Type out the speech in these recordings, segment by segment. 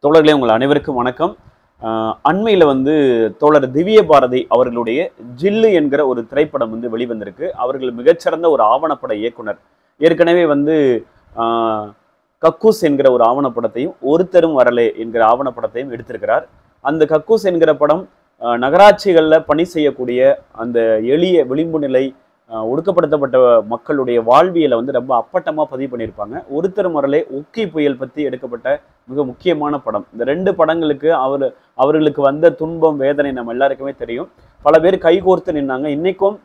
தோழர்களே உங்கள் அனைவருக்கும் வணக்கம் அண்மையில் வந்து தோழர் திவ்ய பாரதி அவர்களுடைய ஜில்லு என்கிற ஒரு திரைப்படம் வந்து வெளிவந்திருக்கு அவர்கள் மிகச்சிறந்த ஒரு ஆவணப்பட இயக்குனர் ஏற்கனவே வந்து ஆஹ், கக்கூஸ் என்கிற ஒரு ஆவணப்படத்தையும் ஒருத்தரும் வரலே என்கிற ஆவணப்படத்தையும் எடுத்திருக்கிறார் அந்த கக்கூஸ் என்கிற படம் ஆஹ், நகராட்சிகள்ல பணி செய்யக்கூடிய அந்த எளிய விளிம்பு நிலை ஆஹ், ஒடுக்கப்படுத்தப்பட்ட மக்களுடைய வாழ்வியலை வந்து ரொம்ப அப்பட்டமா பதிவு பண்ணியிருப்பாங்க ஒருத்தரும் வரலே ஒக்கி புயல் பத்தி எடுக்கப்பட்ட மிக முக்கியமான படம் இந்த ரெண்டு படங்களுக்கு அவர் அவர்களுக்கு வந்த துன்பம் வேதனை நம்ம எல்லாருக்குமே தெரியும் பல பேர் கைகோர்த்து நின்னாங்க இன்னைக்கும்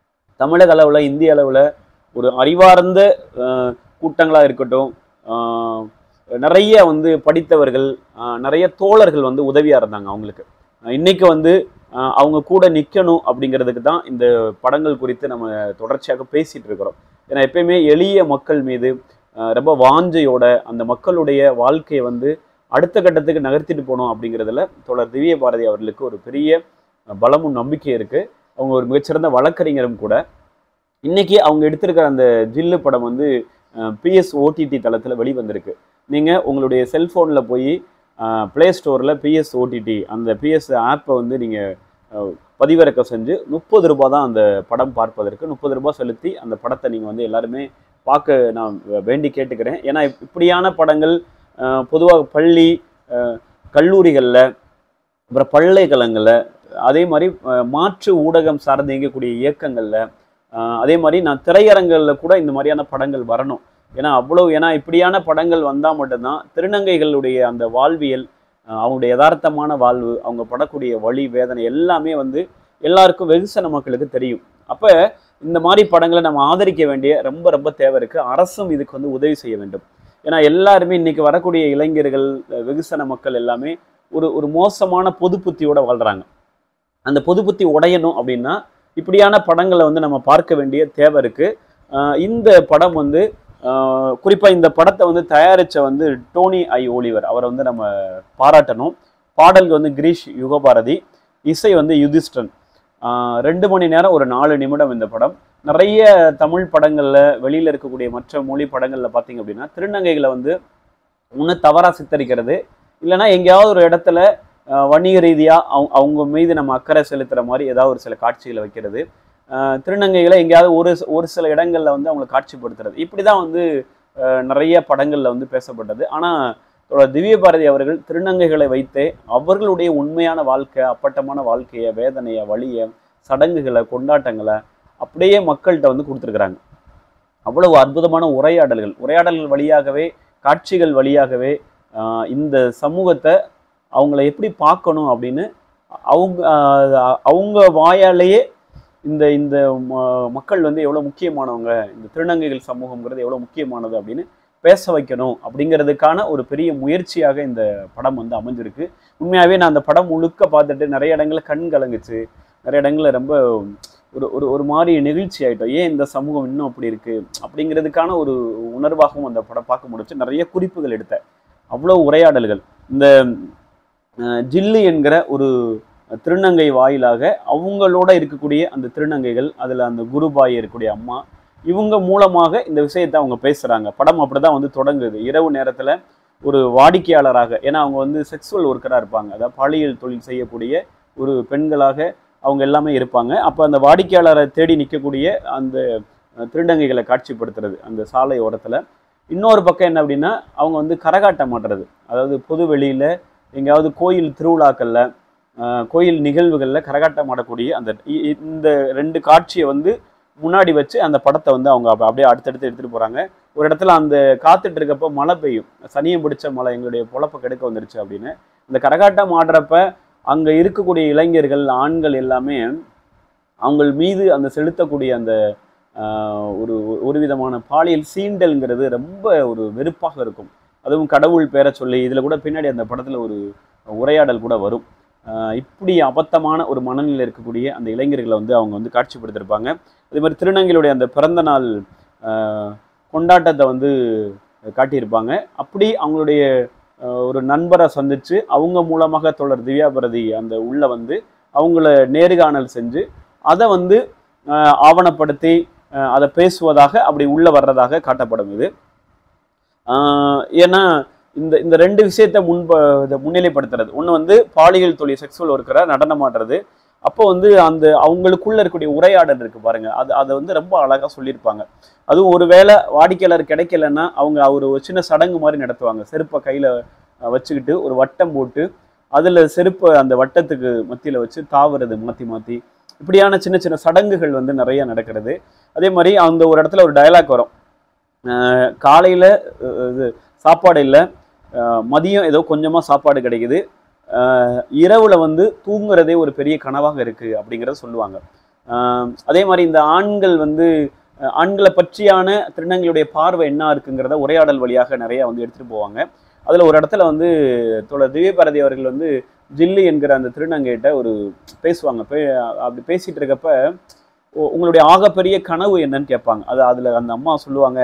தமிழக அளவில் இந்திய அளவில் ஒரு அறிவார்ந்த அஹ், கூட்டங்களா இருக்கட்டும் அஹ், நிறைய வந்து படித்தவர்கள் அஹ், நிறைய தோழர்கள் வந்து உதவியா இருந்தாங்க அவங்களுக்கு அஹ், இன்னைக்கு வந்து அஹ், அவங்க கூட நிற்கணும் அப்படிங்கிறதுக்கு தான் இந்த படங்கள் குறித்து நம்ம தொடர்ச்சியாக பேசிட்டு இருக்கிறோம் ஏன்னா எப்பயுமே எளிய மக்கள் மீது அஹ், ரொம்ப வாஞ்சையோட அந்த மக்களுடைய வாழ்க்கையை வந்து அடுத்த கட்டத்துக்கு நகர்த்திட்டு போகணும் அப்படிங்கிறதுல தோழர் திவ்ய பாரதி அவர்களுக்கு ஒரு பெரிய அஹ், பலமும் நம்பிக்கை இருக்கு அவங்க ஒரு மிகச்சிறந்த வழக்கறிஞரும் கூட இன்னைக்கு அவங்க எடுத்திருக்கிற அந்த ஜில்லு படம் வந்து பிஎஸ் ஓடிடி தளத்தில் வெளிவந்திருக்கு நீங்கள் உங்களுடைய செல்ஃபோனில் போய் ப்ளே ஸ்டோரில் பிஎஸ் ஓடிடி அந்த பிஎஸ் ஆப்பை வந்து நீங்கள் பதிவிறக்கம் செஞ்சு முப்பது ரூபாய் தான் அந்த படம் பார்ப்பதற்கு முப்பது ரூபாய் செலுத்தி அந்த படத்தை நீங்கள் வந்து எல்லாருமே பார்க்க நான் வேண்டி கேட்டுக்கிறேன் ஏன்னா இப்- இப்படியான படங்கள் பொதுவாக பள்ளி கல்லூரிகளில் அப்புறம் பல்கலைக்கழகங்களில் அதே மாதிரி அஹ், மாற்று ஊடகம் சார்ந்து இயங்கக்கூடிய இயக்கங்களில் அதே மாதிரி நான் திரையரங்குகளில் கூட இந்த மாதிரியான படங்கள் வரணும் ஏன்னா அவ்வளோ ஏன்னா இப்படியான படங்கள் வந்தால் மட்டும்தான் திருநங்கைகளுடைய அந்த வாழ்வியல் அஹ், அவங்களுடைய யதார்த்தமான வாழ்வு அவங்க படக்கூடிய வலி வேதனை எல்லாமே வந்து எல்லாருக்கும் வெகுசன மக்களுக்கு தெரியும் அப்போ இந்த மாதிரி படங்களை நம்ம ஆதரிக்க வேண்டிய ரொம்ப ரொம்ப தேவை இருக்குது அரசும் இதுக்கு வந்து உதவி செய்ய வேண்டும் ஏன்னா எல்லாருமே இன்னைக்கு வரக்கூடிய இளைஞர்கள் அஹ், வெகுசன மக்கள் எல்லாமே ஒரு ஒரு மோசமான பொது புத்தியோட வாழ்றாங்க அந்த பொது புத்தி உடையணும் அப்படின்னா இப்படியான படங்களை வந்து நம்ம பார்க்க வேண்டிய தேவை இருக்கு அஹ் இந்த படம் வந்து அஹ் குறிப்பா இந்த படத்தை வந்து தயாரிச்ச வந்து டோனி ஐ ஓலிவர் அவரை வந்து நம்ம பாராட்டணும் பாடல்கள் வந்து கிரீஷ் யுகபாரதி இசை வந்து யுதிஷ்டன் அஹ் ரெண்டு மணி நேரம் ஒரு நாலு நிமிடம் இந்த படம் நிறைய தமிழ் படங்கள்ல வெளியில இருக்கக்கூடிய மற்ற மொழி படங்கள்ல பார்த்தீங்க அப்படின்னா திருநங்கைகளை வந்து ஒன்று தவறா சித்தரிக்கிறது இல்லைன்னா எங்கேயாவது ஒரு இடத்துல அஹ், வணிக ரீதியாக அவங்க அவங்க மீது நம்ம அக்கறை செலுத்துகிற மாதிரி ஏதாவது ஒரு சில காட்சிகளை வைக்கிறது அஹ், திருநங்கைகளை எங்கேயாவது ஒரு ஒரு சில இடங்களில் வந்து அவங்களை காட்சிப்படுத்துறது இப்படி தான் வந்து அஹ், நிறைய படங்களில் வந்து பேசப்பட்டது ஆனால் திவ்ய பாரதி அவர்கள் திருநங்கைகளை வைத்தே அவர்களுடைய உண்மையான வாழ்க்கை அப்பட்டமான வாழ்க்கையை வேதனையை வலியை சடங்குகளை கொண்டாட்டங்களை அப்படியே மக்கள்கிட்ட வந்து கொடுத்துருக்குறாங்க அவ்வளவு அற்புதமான உரையாடல்கள் உரையாடல்கள் வழியாகவே காட்சிகள் வழியாகவே ஆஹ் இந்த சமூகத்தை அவங்கள எப்படி பார்க்கணும் அப்படின்னு அவங்க ஆஹ் அவங்க வாயாலேயே இந்த இந்த ம- மக்கள் வந்து எவ்வளோ முக்கியமானவங்க இந்த திருநங்கைகள் சமூகம்ங்கிறது எவ்வளோ முக்கியமானது அப்படின்னு பேச வைக்கணும் அப்படிங்கிறதுக்கான ஒரு பெரிய முயற்சியாக இந்த படம் வந்து அமைஞ்சிருக்கு உண்மையாகவே நான் அந்த படம் முழுக்க பார்த்துட்டு நிறைய இடங்கள்ல கண் கலங்குச்சு நிறைய இடங்கள்ல ரொம்ப ஒரு ஒரு ஒரு மாதிரி நெகிழ்ச்சி ஆயிட்டோம் ஏன் இந்த சமூகம் இன்னும் அப்படி இருக்கு அப்படிங்கிறதுக்கான ஒரு உணர்வாகவும் அந்த படம் பார்க்க முடிச்சு நிறைய குறிப்புகள் எடுத்தேன் அவ்வளோ உரையாடல்கள் இந்த அஹ், ஜில்லு என்கிற ஒரு திருநங்கை வாயிலாக அவங்களோட இருக்கக்கூடிய அந்த திருநங்கைகள் அதில் அந்த குருபாய் இருக்கக்கூடிய அம்மா இவங்க மூலமாக இந்த விஷயத்தை அவங்க பேசுகிறாங்க படம் அப்படிதான் வந்து தொடங்குது இரவு நேரத்தில் ஒரு வாடிக்கையாளராக ஏன்னா அவங்க வந்து செக்ஸுவல் ஒர்க்கராக இருப்பாங்க அதாவது பாலியல் தொழில் செய்யக்கூடிய ஒரு பெண்களாக அவங்க எல்லாமே இருப்பாங்க அப்போ அந்த வாடிக்கையாளரை தேடி நிற்கக்கூடிய அந்த அஹ், திருநங்கைகளை காட்சிப்படுத்துறது அந்த சாலை ஓரத்தில் இன்னொரு பக்கம் என்ன அப்படின்னா அவங்க வந்து கரகாட்டம் ஆடுறது அதாவது பொது வெளியில் எங்கேயாவது கோயில் திருவிழாக்களில் ஆஹ் கோயில் நிகழ்வுகளில் கரகாட்டம் ஆடக்கூடிய அந்த இ- இ- இந்த ரெண்டு காட்சியை வந்து முன்னாடி வச்சு அந்த படத்தை வந்து அவங்க அப்ப- அப்படியே அடுத்தடுத்து எடுத்துகிட்டு போகிறாங்க ஒரு இடத்துல அந்த காத்துட்டு இருக்கப்போ மழை பெய்யும் சனியம் பிடிச்ச மழை எங்களுடைய பொழப்ப கெடுக்க வந்துருச்சு அப்படின்னு இந்த கரகாட்டம் ஆடுறப்ப அங்கே இருக்கக்கூடிய இளைஞர்கள் ஆண்கள் எல்லாமே அவங்கள் மீது அந்த செலுத்தக்கூடிய அந்த ஆஹ், ஒரு ஒரு விதமான பாலியல் சீண்டல்ங்கிறது ரொம்ப ஒரு வெறுப்பாக இருக்கும் அதுவும் கடவுள் பேரை சொல்லி இதில் கூட பின்னாடி அந்த படத்தில் ஒரு உரையாடல் கூட வரும் ஆஹ் இப்படி அபத்தமான ஒரு மனநிலையில் இருக்கக்கூடிய அந்த இளைஞர்களை வந்து அவங்க வந்து காட்சிப்படுத்தியிருப்பாங்க அதே மாதிரி திருநங்கையுடைய அந்த பிறந்த நாள் ஆஹ் கொண்டாட்டத்தை வந்து காட்டியிருப்பாங்க அப்படி அவங்களுடைய ஆஹ் ஒரு நண்பரை சந்திச்சு அவங்க மூலமாக தொடர் திவ்யாபாரதி அந்த உள்ள வந்து அவங்கள நேர்காணல் செஞ்சு அதை வந்து ஆஹ் ஆவணப்படுத்தி ஆஹ் அதை பேசுவதாக அப்படி உள்ள வர்றதாக காட்டப்படும் இது ஆஹ் ஏன்னா இந்த இந்த ரெண்டு விஷயத்த முன்ப இத முன்னிலைப்படுத்துறது ஒன்று வந்து பாலியல் தொழில் செக்ஸுவல் ஒர்க்கரை நடனம் ஆடுறது அப்போ வந்து அந்த அவங்களுக்குள்ள இருக்கக்கூடிய உரையாடல் இருக்கு பாருங்க அது அதை வந்து ரொம்ப அழகா சொல்லியிருப்பாங்க அதுவும் ஒருவேளை வாடிக்கையாளர் கிடைக்கலன்னா அவங்க ஒரு ஒரு சின்ன சடங்கு மாதிரி நடத்துவாங்க செருப்பை கையில அஹ், வச்சுக்கிட்டு ஒரு வட்டம் போட்டு அதுல செருப்பை அந்த வட்டத்துக்கு மத்தியில வச்சு தாவுறது மாத்தி மாத்தி இப்படியான சின்ன சின்ன சடங்குகள் வந்து நிறைய நடக்கிறது அதே மாதிரி அந்த ஒரு இடத்துல ஒரு டயலாக் வரும் அஹ், காலையில அஹ், இது சாப்பாடு இல்லை மதியம் ஏதோ கொஞ்சமா சாப்பாடு கிடைக்குது அஹ், இரவுல வந்து தூங்குறதே ஒரு பெரிய கனவாக இருக்கு அப்படிங்கிறத சொல்லுவாங்க அஹ், அதே மாதிரி இந்த ஆண்கள் வந்து அஹ், ஆண்களை பற்றியான திருநங்கையுடைய பார்வை என்ன இருக்குங்கிறத உரையாடல் வழியாக நிறைய வந்து எடுத்துட்டு போவாங்க அதுல ஒரு இடத்துல வந்து தோழர் திவ்யபாரதி அவர்கள் வந்து ஜில்லி என்கிற அந்த திருநங்கைகிட்ட ஒரு பேசுவாங்க பே அப்படி பேசிட்டு இருக்கப்ப உ- உங்களுடைய ஆகப்பெரிய கனவு என்னன்னு கேட்பாங்க அது அதுல அந்த அம்மா சொல்லுவாங்க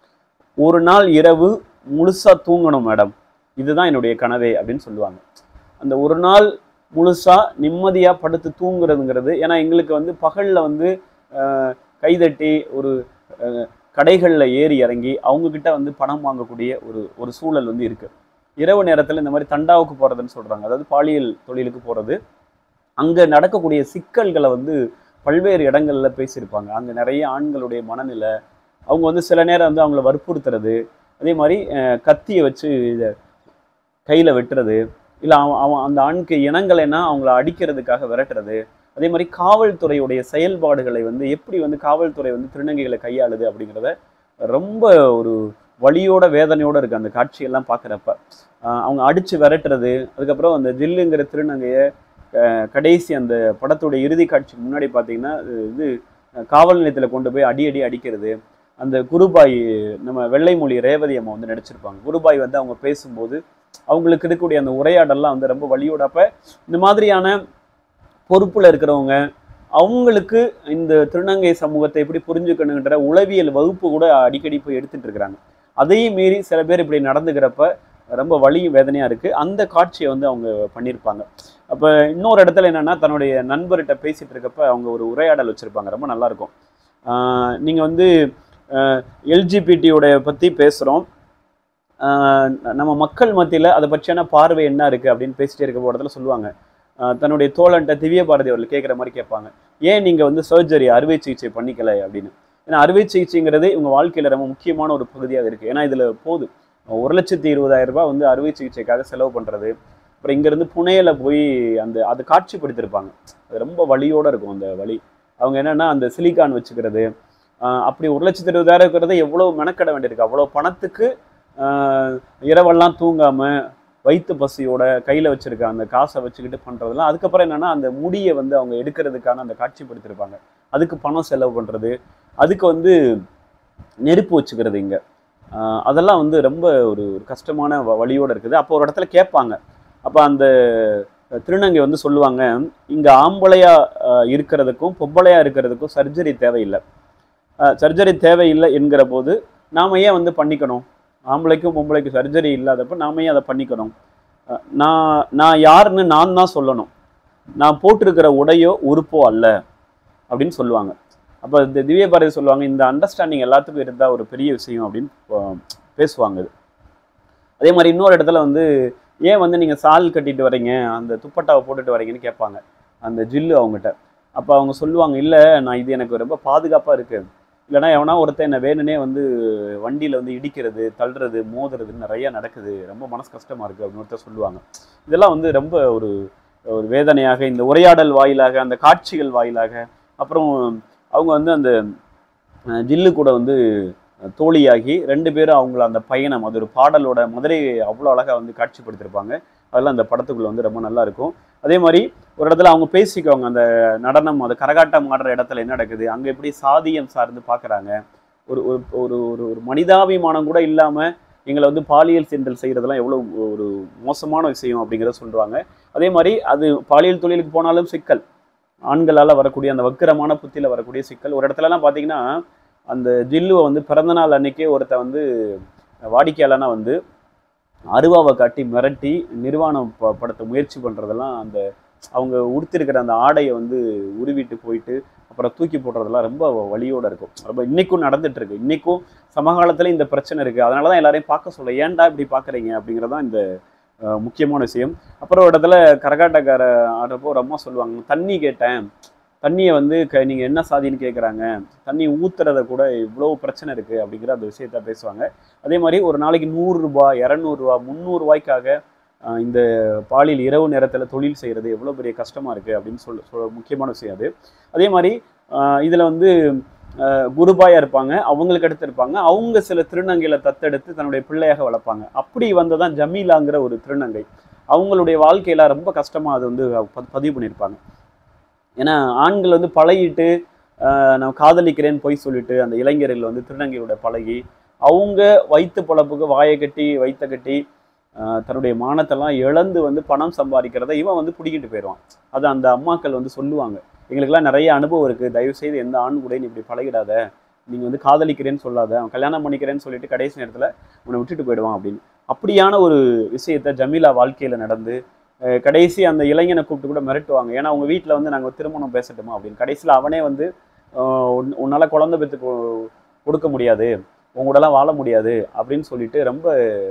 ஒரு நாள் இரவு முழுசா தூங்கணும் மேடம் இதுதான் என்னுடைய கனவே அப்படின்னு சொல்லுவாங்க அந்த ஒரு நாள் முழுசா நிம்மதியா படுத்து தூங்குறதுங்கிறது ஏன்னா எங்களுக்கு வந்து பகல்ல வந்து அஹ், கைதட்டி ஒரு அஹ், கடைகள்ல ஏறி இறங்கி அவங்க கிட்ட வந்து பணம் வாங்கக்கூடிய ஒரு ஒரு சூழல் வந்து இருக்கு இரவு நேரத்துல இந்த மாதிரி தண்டாவுக்கு போறதுன்னு சொல்றாங்க அதாவது பாலியல் தொழிலுக்கு போறது அங்க நடக்கக்கூடிய சிக்கல்களை வந்து பல்வேறு இடங்கள்ல பேசியிருப்பாங்க அங்க நிறைய ஆண்களுடைய மனநிலை அவங்க வந்து சில நேரம் வந்து அவங்கள வற்புறுத்துறது அதே மாதிரி அஹ், கத்தியை வச்சு இதை கையில வெட்டுறது இல்லை அவன் அவன் அந்த ஆணுக்கு இனங்களைன்னா அவங்கள அடிக்கிறதுக்காக விரட்டுறது அதே மாதிரி காவல்துறையுடைய செயல்பாடுகளை வந்து எப்படி வந்து காவல்துறை வந்து திருநங்கைகளை கையாளுது அப்படிங்கிறத ரொம்ப ஒரு வலியோட வேதனையோட இருக்கு அந்த காட்சியெல்லாம் பார்க்குறப்ப அவங்க அடிச்சு விரட்டுறது அதுக்கப்புறம் அந்த ஜில்லுங்கிற திருநங்கையை அஹ், கடைசி அந்த படத்துடைய இறுதி காட்சிக்கு முன்னாடி பார்த்தீங்கன்னா இது அஹ், காவல் நிலையத்தில் கொண்டு போய் அடி அடி அடிக்கிறது அந்த குருபாய் நம்ம வெள்ளை மொழி ரேவதி அம்மா வந்து நடிச்சிருப்பாங்க குருபாய் வந்து அவங்க பேசும்போது அவங்களுக்கு இருக்கக்கூடிய அந்த உரையாடல்லாம் வந்து ரொம்ப வலியோட அப்ப இந்த மாதிரியான பொறுப்புல இருக்கிறவங்க அவங்களுக்கு இந்த திருநங்கை சமூகத்தை எப்படி புரிஞ்சுக்கணுன்ற உளவியல் வகுப்பு கூட அடிக்கடி போய் எடுத்துட்டு இருக்கிறாங்க அதையும் மீறி சில பேர் இப்படி நடந்துக்கிறப்ப ரொம்ப வலியும் வேதனையா இருக்கு அந்த காட்சியை வந்து அவங்க பண்ணியிருப்பாங்க அப்ப இன்னொரு இடத்துல என்னன்னா தன்னுடைய நண்பர்கிட்ட பேசிட்டு இருக்கப்ப அவங்க ஒரு உரையாடல் வச்சிருப்பாங்க ரொம்ப நல்லா இருக்கும் ஆஹ் நீங்க வந்து எல்ஜிபிடியோட பத்தி பேசுறோம் ஆஹ் நம்ம மக்கள் மத்தியில அதை பற்றியான பார்வை என்ன இருக்கு அப்படின்னு பேசிட்டே இருக்க இடத்துல சொல்லுவாங்க ஆஹ் தன்னுடைய தோழன்ட்ட திவ்ய பாரதி அவர்கள் கேட்குற மாதிரி கேட்பாங்க ஏன் நீங்க வந்து சர்ஜரி அறுவை சிகிச்சை பண்ணிக்கல அப்படின்னு ஏன்னா அறுவை சிகிச்சைங்கிறது இவங்க வாழ்க்கையில ரொம்ப முக்கியமான ஒரு பகுதியாக இருக்கு ஏன்னா இதுல போகுது ஒரு லட்சத்தி இருபதாயிரம் ரூபாய் வந்து அறுவை சிகிச்சைக்காக செலவு பண்றது அப்புறம் இங்கேருந்து புனேல போய் அந்த அதை காட்சிப்படுத்தியிருப்பாங்க அது ரொம்ப வலியோட இருக்கும் அந்த வலி அவங்க என்னன்னா அந்த சிலிக்கான் வச்சுக்கிறது ஆஹ் அப்படி ஒரு லட்சத்தி இருபதாயிரம் இருக்கிறத எவ்வளவு மெனக்கட வேண்டியிருக்கு அவ்வளோ பணத்துக்கு ஆஹ் இரவெல்லாம் தூங்காம வயிற்று பசியோட கையில வச்சிருக்க அந்த காசை வச்சுக்கிட்டு பண்றதெல்லாம் அதுக்கப்புறம் என்னன்னா அந்த முடியை வந்து அவங்க எடுக்கிறதுக்கான அந்த காட்சிப்படுத்தியிருப்பாங்க அதுக்கு பணம் செலவு பண்றது அதுக்கு வந்து நெருப்பு வச்சுக்கிறது இங்க ஆஹ் அதெல்லாம் வந்து ரொம்ப ஒரு ஒரு கஷ்டமான வ- வழியோட இருக்குது அப்போ ஒரு இடத்துல கேட்பாங்க அப்போ அந்த திருநங்கை வந்து சொல்லுவாங்க இங்க ஆம்பளையா ஆஹ் இருக்கிறதுக்கும் பொம்பளையா இருக்கிறதுக்கும் சர்ஜரி தேவையில்லை சர்ஜரி தேவையில்லை என்கிற போது நாம ஏன் வந்து பண்ணிக்கணும் ஆம்பளைக்கும் பொம்பளைக்கும் சர்ஜரி இல்லாதப்ப நாம ஏன் அதை பண்ணிக்கணும் அஹ் நான் நான் யாருன்னு நான் தான் சொல்லணும் நான் போட்டிருக்கிற உடையோ உறுப்போ அல்ல அப்படின்னு சொல்லுவாங்க அப்போ இந்த திவ்ய பாரதி சொல்லுவாங்க இந்த அண்டர்ஸ்டாண்டிங் எல்லாத்துக்கும் இருந்தால் ஒரு பெரிய விஷயம் அப்படின்னு அஹ், பேசுவாங்க இது அதே மாதிரி இன்னொரு இடத்துல வந்து ஏன் வந்து நீங்கள் சால் கட்டிட்டு வரீங்க அந்த துப்பட்டாவை போட்டுட்டு வரீங்கன்னு கேட்பாங்க அந்த ஜில்லு அவங்ககிட்ட அப்போ அவங்க சொல்லுவாங்க இல்லை நான் இது எனக்கு ரொம்ப பாதுகாப்பாக இருக்கு இல்லைன்னா எவனா ஒருத்தன் என்ன வேணுனே வந்து வண்டியில் வந்து இடிக்கிறது தள்ளுறது மோதுறதுன்னு நிறைய நடக்குது ரொம்ப மனசு கஷ்டமாக இருக்குது அப்படின்னு ஒருத்தர் சொல்லுவாங்க இதெல்லாம் வந்து ரொம்ப ஒரு ஒரு வேதனையாக இந்த உரையாடல் வாயிலாக அந்த காட்சிகள் வாயிலாக அப்புறம் அவங்க வந்து அந்த அஹ், ஜில்லு கூட வந்து தோழியாகி ரெண்டு பேரும் அவங்கள அந்த பயணம் அது ஒரு பாடலோட மதுரையை அவ்வளோ அழகாக வந்து காட்சிப்படுத்தியிருப்பாங்க அதெல்லாம் அந்த படத்துக்குள்ள வந்து ரொம்ப நல்லா இருக்கும் அதே மாதிரி ஒரு இடத்துல அவங்க பேசிக்குவாங்க அந்த நடனம் அந்த கரகாட்டம் ஆடுற இடத்துல என்ன நடக்குது அங்கே எப்படி சாதியம் சார்ந்து பார்க்குறாங்க ஒரு ஒரு ஒரு ஒரு ஒரு மனிதாபிமானம் கூட இல்லாமல் எங்களை வந்து பாலியல் சீண்டல் செய்கிறதெல்லாம் எவ்வளோ ஒரு மோசமான விஷயம் அப்படிங்கிறத சொல்லுவாங்க அதே மாதிரி அது பாலியல் தொழிலுக்கு போனாலும் சிக்கல் ஆண்களால் வரக்கூடிய அந்த வக்கிரமான புத்தியில் வரக்கூடிய சிக்கல் ஒரு இடத்துலலாம் பார்த்தீங்கன்னா அந்த ஜில்லுவை வந்து பிறந்த நாள் அன்னைக்கே ஒருத்தன் வந்து வாடிக்கையாளனா வந்து அருவாவை காட்டி மிரட்டி நிர்வாணம் ப படுத்த முயற்சி பண்ணுறதெல்லாம் அந்த அவங்க உடுத்திருக்கிற அந்த ஆடையை வந்து உருவிட்டு போயிட்டு அப்புறம் தூக்கி போடுறதெல்லாம் ரொம்ப வலியோட இருக்கும் ரொம்ப இன்னைக்கும் நடந்துட்டு இருக்கு இன்னைக்கும் சமகாலத்துல இந்த பிரச்சனை இருக்கு அதனால தான் எல்லாரையும் பார்க்க சொல்ல ஏன்டா இப்படி பார்க்குறீங்க அப்படிங்கிறதான் இந்த அஹ், முக்கியமான விஷயம் அப்புறம் ஒரு இடத்துல கரகாட்டக்கார ஆடுறப்போ ஒரு அம்மா சொல்லுவாங்க தண்ணி கேட்டேன் தண்ணியை வந்து க நீங்கள் என்ன சாதின்னு கேட்குறாங்க தண்ணி ஊத்துறத கூட இவ்வளோ பிரச்சனை இருக்குது அப்படிங்கிற அந்த விஷயத்த பேசுவாங்க அதே மாதிரி ஒரு நாளைக்கு நூறுரூபா இரநூறுவா முந்நூறுரூவாய்க்காக ஆஹ் இந்த பாலியல் இரவு நேரத்தில் தொழில் செய்கிறது எவ்வளோ பெரிய கஷ்டமாக இருக்குது அப்படின்னு சொல்ல சொல்ல முக்கியமான விஷயம் அது அதே மாதிரி இதில் வந்து ஆஹ் குருபாயா இருப்பாங்க அவங்களுக்கு அடுத்து இருப்பாங்க அவங்க சில திருநங்கைகளை தத்தெடுத்து தன்னுடைய பிள்ளையாக வளர்ப்பாங்க அப்படி வந்ததான் ஜமீலாங்கிற ஒரு திருநங்கை அவங்களுடைய வாழ்க்கையில ரொம்ப கஷ்டமாக அது வந்து ப- பதிவு பண்ணியிருப்பாங்க ஏன்னா ஆண்கள் வந்து பழகிட்டு ஆஹ் நான் காதலிக்கிறேன்னு பொய் சொல்லிட்டு அந்த இளைஞர்கள் வந்து திருநங்கையோட பழகி அவங்க வயிற்று பொழப்புக்கு வாயை கட்டி வயிற்ற கட்டி ஆஹ் தன்னுடைய மானத்தெல்லாம் இழந்து வந்து பணம் சம்பாதிக்கிறத இவன் வந்து பிடிக்கிட்டு போயிடுவான் அது அந்த அம்மாக்கள் வந்து சொல்லுவாங்க எங்களுக்கெல்லாம் நிறைய அனுபவம் இருக்குது தயவு செய்து எந்த ஆண் கூட நீ இப்படி பழகிடாத நீங்கள் வந்து காதலிக்கிறேன்னு சொல்லாத அவன் கல்யாணம் பண்ணிக்கிறேன்னு சொல்லிட்டு கடைசி நேரத்தில் உன்னை விட்டுட்டு போயிடுவான் அப்படின்னு அப்படியான ஒரு விஷயத்த ஜமீலா வாழ்க்கையில் நடந்து அஹ் கடைசி அந்த இளைஞனை கூப்பிட்டு கூட மிரட்டுவாங்க ஏன்னா அவங்க வீட்டில் வந்து நாங்கள் திருமணம் பேசட்டுமா அப்படின்னு கடைசியில் அவனே வந்து ஆஹ் உன்- உன்னால குழந்தை பெற்று கொ- கொடுக்க முடியாது உன் கூடலாம் வாழ முடியாது அப்படின்னு சொல்லிட்டு ரொம்ப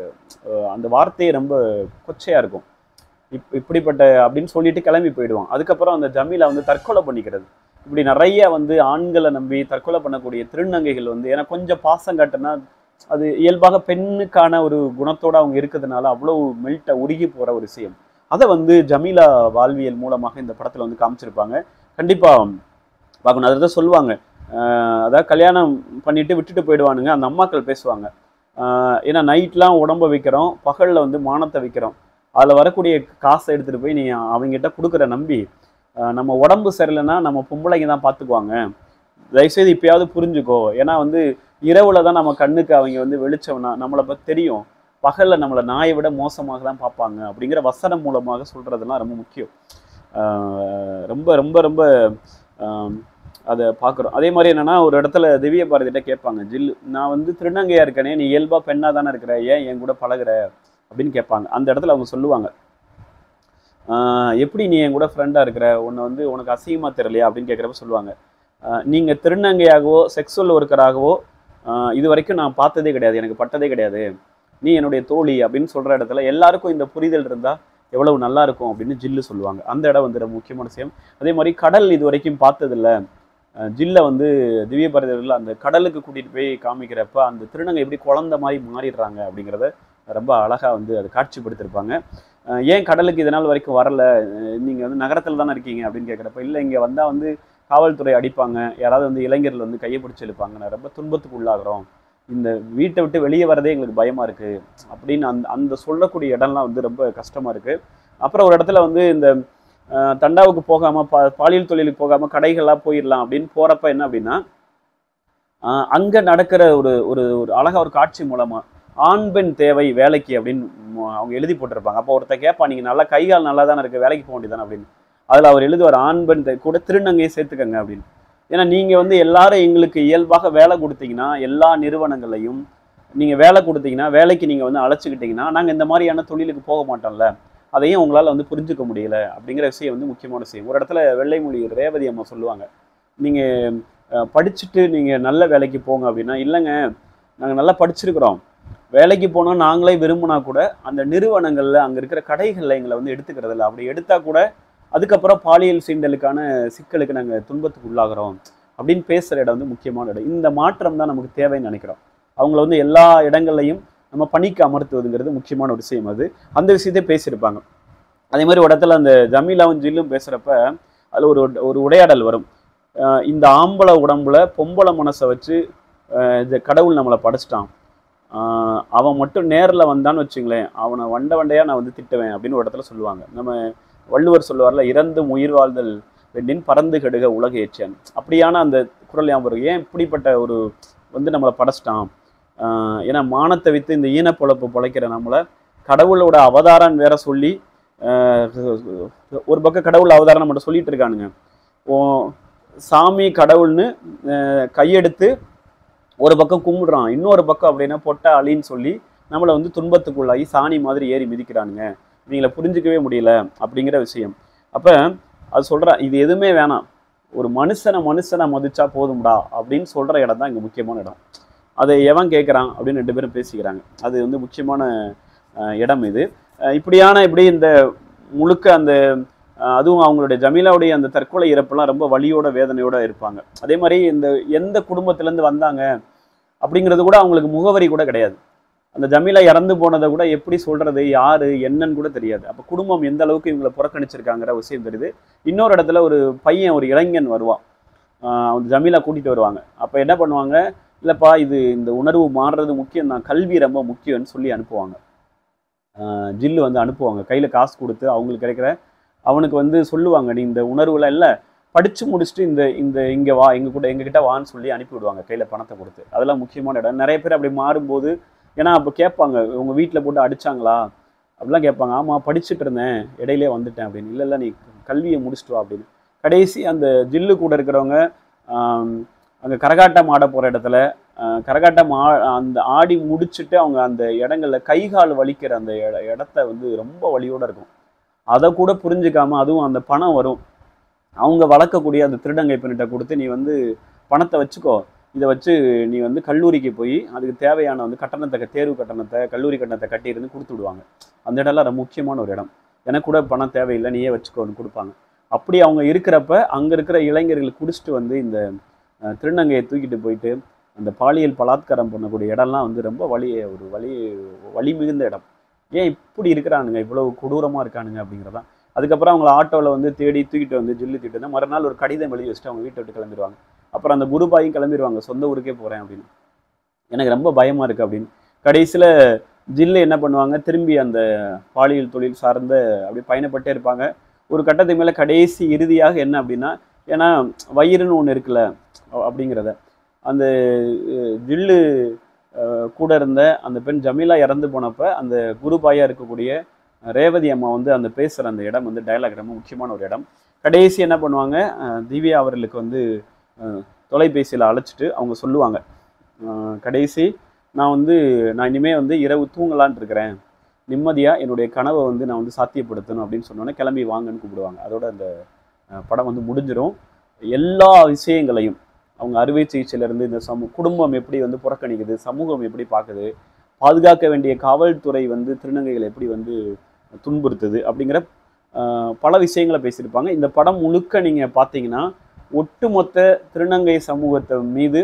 அஹ் அந்த வார்த்தையே ரொம்ப கொச்சையாக இருக்கும் இப் இப்படிப்பட்ட அப்படின்னு சொல்லிட்டு கிளம்பி போயிடுவான் அதுக்கப்புறம் அந்த ஜமீலா வந்து தற்கொலை பண்ணிக்கிறது இப்படி நிறைய வந்து ஆண்களை நம்பி தற்கொலை பண்ணக்கூடிய திருநங்கைகள் வந்து ஏன்னா கொஞ்சம் பாசம் காட்டுனா அது இயல்பாக பெண்ணுக்கான ஒரு குணத்தோட அவங்க இருக்கிறதுனால அவ்வளவு மெல்ட்ட உருகி போற ஒரு விஷயம் அதை வந்து ஜமீலா வாழ்வியல் மூலமாக இந்த படத்துல வந்து காமிச்சிருப்பாங்க கண்டிப்பா பார்க்கணும் அதை தான் சொல்லுவாங்க ஆஹ் அதாவது கல்யாணம் பண்ணிட்டு விட்டுட்டு போயிடுவானுங்க அந்த அம்மாக்கள் பேசுவாங்க ஆஹ் ஏன்னா நைட்லாம் உடம்ப வைக்கிறோம் பகல்ல வந்து மானத்தை வைக்கிறோம் அதில் வரக்கூடிய காசை எடுத்துட்டு போய் நீ அவங்ககிட்ட கொடுக்குற நம்பி ஆஹ் நம்ம உடம்பு சரியில்லைன்னா நம்ம பொம்பளைங்க தான் பார்த்துக்குவாங்க தயவுசெய்து இப்பயாவது புரிஞ்சுக்கோ ஏன்னா வந்து இரவுல தான் நம்ம கண்ணுக்கு அவங்க வந்து வெளிச்சம்னா நம்மளை பற்றி தெரியும் பகல்ல நம்மளை நாயை விட மோசமாக தான் பார்ப்பாங்க அப்படிங்கிற வசனம் மூலமாக சொல்றதெல்லாம் ரொம்ப முக்கியம் ஆஹ் ரொம்ப ரொம்ப ரொம்ப ஆஹ் அதை பார்க்குறோம் அதே மாதிரி என்னன்னா ஒரு இடத்துல திவ்ய பாரதிட்ட கேட்பாங்க ஜில் நான் வந்து திருநங்கையா இருக்கனே நீ இயல்பா பெண்ணா தானே இருக்கிற ஏன் என் கூட பழகுற அப்படின்னு கேட்பாங்க அந்த இடத்துல அவங்க சொல்லுவாங்க ஆஹ் எப்படி நீ என் கூட ஃப்ரெண்டாக இருக்கிற உன்னை வந்து உனக்கு அசிங்கமாக தெரியலையா அப்படின்னு கேட்குறப்ப சொல்லுவாங்க ஆஹ் நீங்க திருநங்கையாகவோ செக்ஸுவல் ஒர்க்கராகவோ ஆஹ் இது வரைக்கும் நான் பார்த்ததே கிடையாது எனக்கு பட்டதே கிடையாது நீ என்னுடைய தோழி அப்படின்னு சொல்ற இடத்துல எல்லாருக்கும் இந்த புரிதல் இருந்தா எவ்வளவு நல்லா இருக்கும் அப்படின்னு ஜில்லு சொல்லுவாங்க அந்த இடம் வந்து ரொம்ப முக்கியமான விஷயம் அதே மாதிரி கடல் இது வரைக்கும் பார்த்ததில்ல அஹ் ஜில்ல வந்து திவ்ய பாரதியில் அந்த கடலுக்கு கூட்டிட்டு போய் காமிக்கிறப்ப அந்த திருநங்கை எப்படி குழந்தை மாதிரி மாறிடுறாங்க அப்படிங்கிறத ரொம்ப அழகா வந்து அது காட்சிப்படுத்திருப்பாங்க அஹ் ஏன் கடலுக்கு இதனால் வரைக்கும் வரல அஹ் நீங்க வந்து நகரத்துல தானே இருக்கீங்க அப்படின்னு கேட்குறப்ப இல்லை இங்க வந்தா வந்து காவல்துறை அடிப்பாங்க யாராவது வந்து இளைஞர்கள் வந்து கையை பிடிச்சி இழுப்பாங்க நான் ரொம்ப துன்பத்துக்கு உள்ளாகிறோம் இந்த வீட்டை விட்டு வெளியே வரதே எங்களுக்கு பயமா இருக்கு அப்படின்னு அந்த அந்த சொல்லக்கூடிய இடம்லாம் வந்து ரொம்ப கஷ்டமா இருக்கு அப்புறம் ஒரு இடத்துல வந்து இந்த அஹ், தண்டாவுக்கு போகாம பா பாலியல் தொழிலுக்கு போகாம கடைகள்லாம் போயிடலாம் அப்படின்னு போறப்ப என்ன அப்படின்னா அஹ், அங்க நடக்கிற ஒரு ஒரு ஒரு அழகா ஒரு காட்சி மூலமா ஆண் பெண் தேவை வேலைக்கு அப்படின்னு ம- அவங்க எழுதி போட்டிருப்பாங்க அப்போ ஒருத்தன் கேட்பான் நீங்க நல்லா கை கால் நல்லா தானே இருக்கு வேலைக்கு போக வேண்டியதானே அப்படின்னு அதுல அவர் எழுதுவார் ஆண் பெண் தே- கூட திருநங்கையை சேர்த்துக்கங்க அப்படின்னு ஏன்னா நீங்க வந்து எல்லாரும் எங்களுக்கு இயல்பாக வேலை கொடுத்தீங்கன்னா எல்லா நிறுவனங்களையும் நீங்க வேலை கொடுத்தீங்கன்னா வேலைக்கு நீங்க வந்து அழைச்சிக்கிட்டீங்கன்னா நாங்க இந்த மாதிரியான தொழிலுக்கு போக மாட்டோம்ல அதையும் உங்களால வந்து புரிஞ்சுக்க முடியல அப்படிங்கிற விஷயம் வந்து முக்கியமான விஷயம் ஒரு இடத்துல வெள்ளை மொழி ரேவதி அம்மா சொல்லுவாங்க நீங்க அஹ், படிச்சுட்டு நீங்க நல்ல வேலைக்கு போங்க அப்படின்னா இல்லைங்க நாங்க நல்லா படிச்சிருக்கிறோம் வேலைக்கு போனோம் நாங்களே விரும்பினா கூட அந்த நிறுவனங்கள்ல அங்க இருக்கிற கடைகள்ல எங்களை வந்து எடுத்துக்கிறது இல்லை அப்படி எடுத்தா கூட அதுக்கப்புறம் பாலியல் சீண்டலுக்கான சிக்கலுக்கு நாங்க துன்பத்துக்கு உள்ளாகிறோம் அப்படின்னு பேசுற இடம் வந்து முக்கியமான இடம் இந்த மாற்றம் தான் நமக்கு தேவைன்னு நினைக்கிறோம் அவங்கள வந்து எல்லா இடங்கள்லையும் நம்ம பணிக்கு அமர்த்துவதுங்கிறது முக்கியமான ஒரு விஷயம் அது அந்த விஷயத்தை பேசியிருப்பாங்க அதே மாதிரி ஒரு இடத்துல அந்த ஜமீலாவும் ஜில்லும் பேசுறப்ப அதுல ஒரு ஒரு உரையாடல் வரும் அஹ் இந்த ஆம்பளை உடம்புல பொம்பளை மனசை வச்சு அஹ் இந்த கடவுள் நம்மளை படைச்சிட்டான் ஆஹ் அவன் மட்டும் நேர்ல வந்தான்னு வச்சுங்களேன் அவனை வண்ட வண்டையா நான் வந்து திட்டுவேன் அப்படின்னு ஒரு இடத்துல சொல்லுவாங்க நம்ம வள்ளுவர் சொல்லுவார்ல இறந்தும் உயிர் வாழ்தல் பெண்ணின் பறந்து கெடுக உலக ஏற்றியான் அப்படியான அந்த குரல் ஞாபகம் இருக்கு. ஏன் இப்படிப்பட்ட ஒரு வந்து நம்மளை படைச்சிட்டான் ஆஹ் ஏன்னா மானத்தை வித்து இந்த ஈன பொழப்பு பொழைக்கிற நம்மளை கடவுளோட அவதாரம் வேற சொல்லி ஆஹ் ஒரு பக்கம் கடவுள் அவதாரம் மட்டும் சொல்லிட்டு இருக்கானுங்க ஓ சாமி கடவுள்னு ஆஹ் கையெடுத்து ஒரு பக்கம் கும்பிடுறான் இன்னொரு பக்கம் அப்படின்னா பொட்ட அழின்னு சொல்லி நம்மளை வந்து துன்பத்துக்குள்ளாகி சாணி மாதிரி ஏறி மிதிக்கிறானுங்க இவங்களை புரிஞ்சிக்கவே முடியல அப்படிங்கிற விஷயம் அப்ப அது சொல்றா இது எதுவுமே வேணாம் ஒரு மனுஷனை மனுஷனை மதிச்சா போதும்டா அப்படின்னு சொல்ற இடம் தான் இங்க முக்கியமான இடம் அதை எவன் கேட்குறான் அப்படின்னு ரெண்டு பேரும் பேசிக்கிறாங்க அது வந்து முக்கியமான அஹ், இடம் இது அஹ், இப்படியான இப்படி இந்த முழுக்க அந்த அஹ், அதுவும் அவங்களுடைய ஜமீலாவுடைய அந்த தற்கொலை இறப்பெல்லாம் ரொம்ப வலியோட வேதனையோட இருப்பாங்க அதே மாதிரி இந்த எந்த குடும்பத்திலேருந்து வந்தாங்க அப்படிங்கிறது கூட அவங்களுக்கு முகவரி கூட கிடையாது அந்த ஜமீலா இறந்து போனதை கூட எப்படி சொல்றது யாரு என்னன்னு கூட தெரியாது அப்போ குடும்பம் எந்த அளவுக்கு இவங்களை புறக்கணிச்சிருக்காங்கிற விஷயம் தெரியுது இன்னொரு இடத்துல ஒரு பையன் ஒரு இளைஞன் வருவான் ஆஹ் அந்த ஜமீலா கூட்டிட்டு வருவாங்க அப்போ என்ன பண்ணுவாங்க இல்லைப்பா இது இந்த உணர்வு மாறுறது முக்கியம் தான் கல்வி ரொம்ப முக்கியம்னு சொல்லி அனுப்புவாங்க ஆஹ் ஜில்லு வந்து அனுப்புவாங்க கையில் காசு கொடுத்து அவங்களுக்கு கிடைக்கிற அவனுக்கு வந்து சொல்லுவாங்க நீ இந்த உணர்வுல இல்லை படிச்சு முடிச்சுட்டு இந்த இந்த இங்கே வா எங்க கூட எங்ககிட்ட வான்னு சொல்லி அனுப்பி விடுவாங்க கையில் பணத்தை கொடுத்து அதெல்லாம் முக்கியமான இடம் நிறைய பேர் அப்படி மாறும்போது ஏன்னா அப்போ கேட்பாங்க உங்கள் வீட்டில் போட்டு அடிச்சாங்களா அப்படிலாம் கேட்பாங்க ஆமாம் படிச்சுட்டு இருந்தேன் இடையிலே வந்துட்டேன் அப்படின்னு இல்லை இல்லை நீ கல்வியை முடிச்சுட்டு வா அப்படின்னு கடைசி அந்த ஜில்லு கூட இருக்கிறவங்க அங்கே கரகாட்டம் ஆட போகிற இடத்துல ஆஹ் கரகாட்டம் ஆ அந்த ஆடி முடிச்சுட்டு அவங்க அந்த இடங்கள்ல கை கால் வலிக்கிற அந்த இட இடத்த வந்து ரொம்ப வலியோட இருக்கும் அதை கூட புரிஞ்சுக்காம அதுவும் அந்த பணம் வரும் அவங்க வளர்க்கக்கூடிய அந்த திருடங்கை பெண்ணிட்ட கொடுத்து நீ வந்து பணத்தை வச்சுக்கோ இதை வச்சு நீ வந்து கல்லூரிக்கு போய் அதுக்கு தேவையான வந்து கட்டணத்தை தேர்வு கட்டணத்தை கல்லூரி கட்டணத்தை கட்டியிருந்து கொடுத்து விடுவாங்க அந்த இடம்லாம் ரொம்ப முக்கியமான ஒரு இடம் எனக்கு கூட பணம் தேவையில்லை நீயே வச்சுக்கோன்னு கொடுப்பாங்க அப்படி அவங்க இருக்கிறப்ப அங்கே இருக்கிற இளைஞர்கள் குடிச்சிட்டு வந்து இந்த அஹ், திருநங்கையை தூக்கிட்டு போயிட்டு அந்த பாலியல் பலாத்காரம் பண்ணக்கூடிய இடம்லாம் வந்து ரொம்ப வலி ஒரு வலி வலி மிகுந்த இடம் ஏன் இப்படி இருக்கிறானுங்க இவ்வளவு கொடூரமாக இருக்கானுங்க அப்படிங்கிறதான் அதுக்கப்புறம் அவங்கள ஆட்டோவில் வந்து தேடி தூக்கிட்டு வந்து ஜில்லு தூக்கிட்டு வந்து மறுநாள் ஒரு கடிதம் எழுதி வச்சுட்டு அவங்க வீட்டை விட்டு கிளம்பிடுவாங்க அப்புறம் அந்த குருபாயும் கிளம்பிடுவாங்க சொந்த ஊருக்கே போகிறேன் அப்படின்னு எனக்கு ரொம்ப பயமாக இருக்குது அப்படின்னு கடைசியில் ஜில்லு என்ன பண்ணுவாங்க திரும்பி அந்த பாலியல் தொழில் சார்ந்த அப்படி பயணப்பட்டே இருப்பாங்க ஒரு கட்டத்துக்கு மேலே கடைசி இறுதியாக என்ன அப்படின்னா ஏன்னா வயிறுன்னு ஒன்று இருக்குல்ல அ- அப்படிங்கிறத அந்த அஹ், ஜில்லு அஹ், கூட இருந்த அந்த பெண் ஜமீலா இறந்து போனப்ப அந்த குருபாயா இருக்கக்கூடிய ரேவதி அம்மா வந்து அந்த பேசுகிற அந்த இடம் வந்து டயலாக் ரொம்ப முக்கியமான ஒரு இடம் கடைசி என்ன பண்ணுவாங்க அஹ், திவ்யா அவர்களுக்கு வந்து தொலைபேசியில் அழைச்சிட்டு அவங்க சொல்லுவாங்க அஹ், கடைசி நான் வந்து நான் இனிமேல் வந்து இரவு தூங்கலான்ட்டு இருக்கிறேன் நிம்மதியாக என்னுடைய கனவை வந்து நான் வந்து சாத்தியப்படுத்தணும் அப்படின்னு சொன்னோன்னே கிளம்பி வாங்கன்னு கூப்பிடுவாங்க அதோட அந்த அஹ், படம் வந்து முடிஞ்சிரும் எல்லா விஷயங்களையும் அவங்க அறுவை சிகிச்சையிலேருந்து இந்த சமூக குடும்பம் எப்படி வந்து புறக்கணிக்குது சமூகம் எப்படி பார்க்குது பாதுகாக்க வேண்டிய காவல்துறை வந்து திருநங்கைகளை எப்படி வந்து துன்புறுத்துது அப்படிங்கிற அஹ், பல விஷயங்களை பேசியிருப்பாங்க இந்த படம் முழுக்க நீங்கள் பார்த்தீங்கன்னா ஒட்டுமொத்த திருநங்கை சமூகத்தை மீது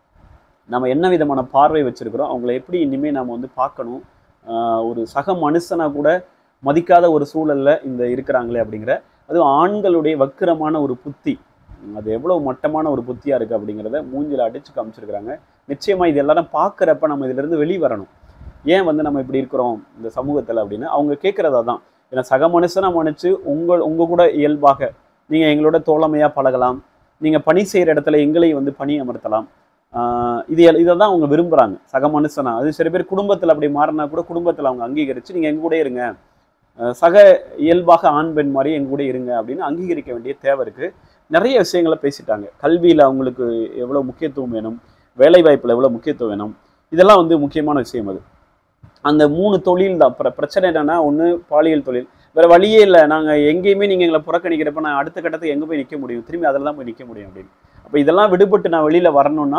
நம்ம என்ன விதமான பார்வை வச்சிருக்கிறோம் அவங்கள எப்படி இனிமேல் நம்ம வந்து பார்க்கணும் ஆஹ் ஒரு சக மனுஷனா கூட மதிக்காத ஒரு சூழல்ல இந்த இருக்கிறாங்களே அப்படிங்கிற அதுவும் ஆண்களுடைய வக்கிரமான ஒரு புத்தி அது எவ்வளவு மட்டமான ஒரு புத்தியா இருக்கு அப்படிங்கிறத மூஞ்சில அடிச்சு காமிச்சிருக்கிறாங்க நிச்சயமா இது எல்லாரும் பார்க்குறப்ப நம்ம இதுல இருந்து வெளியே வரணும் ஏன் வந்து நம்ம இப்படி இருக்கிறோம் இந்த சமூகத்துல அப்படின்னு அவங்க கேட்கறதா தான் ஏன்னா சக மனுஷனா மன்னிச்சு உங்கள் உங்க கூட இயல்பாக நீங்க எங்களோட தோழமையா பழகலாம் நீங்க பணி செய்யற இடத்துல எங்களையும் வந்து பணி அமர்த்தலாம் ஆஹ் இது இதை தான் அவங்க விரும்புகிறாங்க சக மனுஷனா அது சில பேர் குடும்பத்தில் அப்படி மாறினா கூட குடும்பத்தில் அவங்க அங்கீகரித்து நீங்கள் எங்க கூட இருங்க ஆஹ் சக இயல்பாக ஆண் பெண் மாதிரி எங்க கூட இருங்க அப்படின்னு அங்கீகரிக்க வேண்டிய தேவை இருக்குது நிறைய விஷயங்களை பேசிட்டாங்க கல்வியில் அவங்களுக்கு எவ்வளோ முக்கியத்துவம் வேணும் வேலை வாய்ப்பில் எவ்வளோ முக்கியத்துவம் வேணும் இதெல்லாம் வந்து முக்கியமான விஷயம் அது அந்த மூணு தொழில் தான் பிர பிரச்சனை என்னன்னா ஒன்று பாலியல் தொழில் வேற வழியே இல்லை நாங்கள் எங்கேயுமே நீங்கள் எங்களை புறக்கணிக்கிறப்ப நான் அடுத்த கட்டத்துக்கு எங்கே போய் நிற்க முடியும் திரும்பி அதில் தான் போய் நிற்க முடியும் அப்படின்னு அப்போ இதெல்லாம் விடுபட்டு நான் வெளியில் வரணும்னா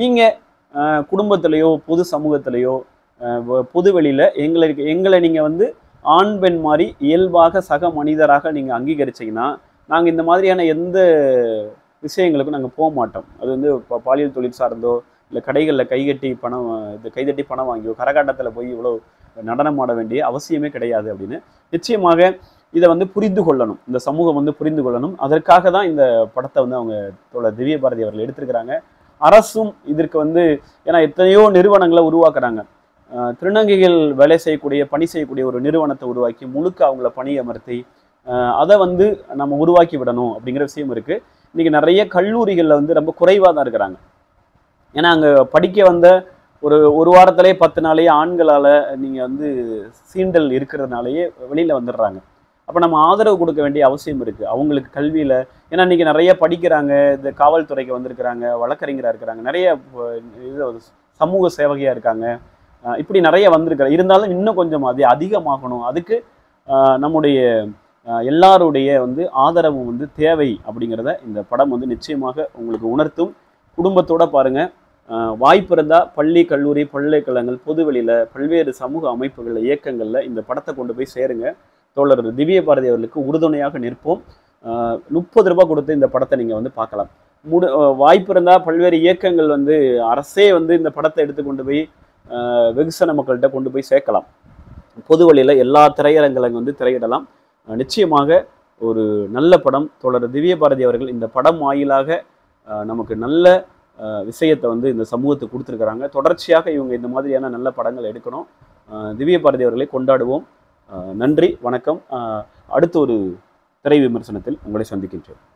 நீங்கள் குடும்பத்திலேயோ பொது சமூகத்திலேயோ அஹ், வ- பொது வெளியில் எங்களுக்கு எங்களை நீங்கள் வந்து ஆண் பெண் மாதிரி இயல்பாக சக மனிதராக நீங்கள் அங்கீகரிச்சீங்கன்னா நாங்கள் இந்த மாதிரியான எந்த விஷயங்களுக்கும் நாங்கள் போக மாட்டோம் அது வந்து இப்போ பாலியல் தொழில் சார்ந்தோ இல்லை கடைகளில் கைகட்டி பணம் இது கைதட்டி பணம் வாங்கியோ கரகாட்டத்தில் போய் இவ்வளோ நடனம் ஆட வேண்டிய அவசியமே கிடையாது அப்படின்னு நிச்சயமாக இதை வந்து புரிந்து கொள்ளணும் இந்த சமூகம் வந்து புரிந்து கொள்ளணும் அதற்காக தான் இந்த படத்தை வந்து அவங்க தோழர் திவ்ய பாரதி அவர்கள் எடுத்திருக்கிறாங்க அரசும் இதற்கு வந்து ஏன்னா எத்தனையோ நிறுவனங்களை உருவாக்குறாங்க அஹ் திருநங்கைகள் வேலை செய்யக்கூடிய பணி செய்யக்கூடிய ஒரு நிறுவனத்தை உருவாக்கி முழுக்க அவங்கள பணி அமர்த்தி அஹ் அதை வந்து நம்ம உருவாக்கி விடணும் அப்படிங்கிற விஷயம் இருக்கு இன்னைக்கு நிறைய கல்லூரிகளில் வந்து ரொம்ப குறைவாக தான் இருக்கிறாங்க ஏன்னா அங்கே படிக்க வந்த ஒரு ஒரு வாரத்திலே பத்து நாளையே ஆண்களால் நீங்கள் வந்து சீண்டல் இருக்கிறதுனாலயே வெளியில் வந்துடுறாங்க அப்போ நம்ம ஆதரவு கொடுக்க வேண்டிய அவசியம் இருக்குது அவங்களுக்கு கல்வியில் ஏன்னா இன்றைக்கி நிறைய படிக்கிறாங்க இந்த காவல்துறைக்கு வந்திருக்கிறாங்க வழக்கறிஞராக இருக்கிறாங்க நிறைய அஹ், இது சமூக சேவகையாக இருக்காங்க அஹ், இப்படி நிறைய வந்திருக்காங்க இருந்தாலும் இன்னும் கொஞ்சம் அது அதிகமாகணும் அதுக்கு அஹ், நம்முடைய அஹ், எல்லாருடைய வந்து ஆதரவும் வந்து தேவை அப்படிங்கிறத இந்த படம் வந்து நிச்சயமாக உங்களுக்கு உணர்த்தும் குடும்பத்தோட பாருங்க அஹ், வாய்ப்பு இருந்தால் பள்ளி கல்லூரி பல்கலைக்கழகங்கள் பொதுவெளியில் பல்வேறு சமூக அமைப்புகளில் இயக்கங்களில் இந்த படத்தை கொண்டு போய் சேருங்க தோழர் திவ்ய பாரதி அவர்களுக்கு உறுதுணையாக நிற்போம் முப்பது ரூபாய் கொடுத்து இந்த படத்தை நீங்கள் வந்து பார்க்கலாம் முடு அஹ், வாய்ப்பு இருந்தால் பல்வேறு இயக்கங்கள் வந்து அரசே வந்து இந்த படத்தை எடுத்து கொண்டு போய் அஹ், வெகுசன மக்கள்கிட்ட கொண்டு போய் சேர்க்கலாம் பொது வழியில் எல்லா திரையரங்குகளும் வந்து திரையிடலாம் அஹ், நிச்சயமாக ஒரு நல்ல படம் தோழர் திவ்ய பாரதி அவர்கள் இந்த படம் வாயிலாக அஹ், நமக்கு நல்ல அஹ், விஷயத்தை வந்து இந்த சமூகத்துக்கு கொடுத்துருக்குறாங்க தொடர்ச்சியாக இவங்க இந்த மாதிரியான நல்ல படங்கள் எடுக்கணும் அஹ், திவ்ய பாரதி அவர்களை கொண்டாடுவோம் அஹ், நன்றி வணக்கம் அஹ், அடுத்த ஒரு திரை விமர்சனத்தில் உங்களை சந்திக்கின்றேன்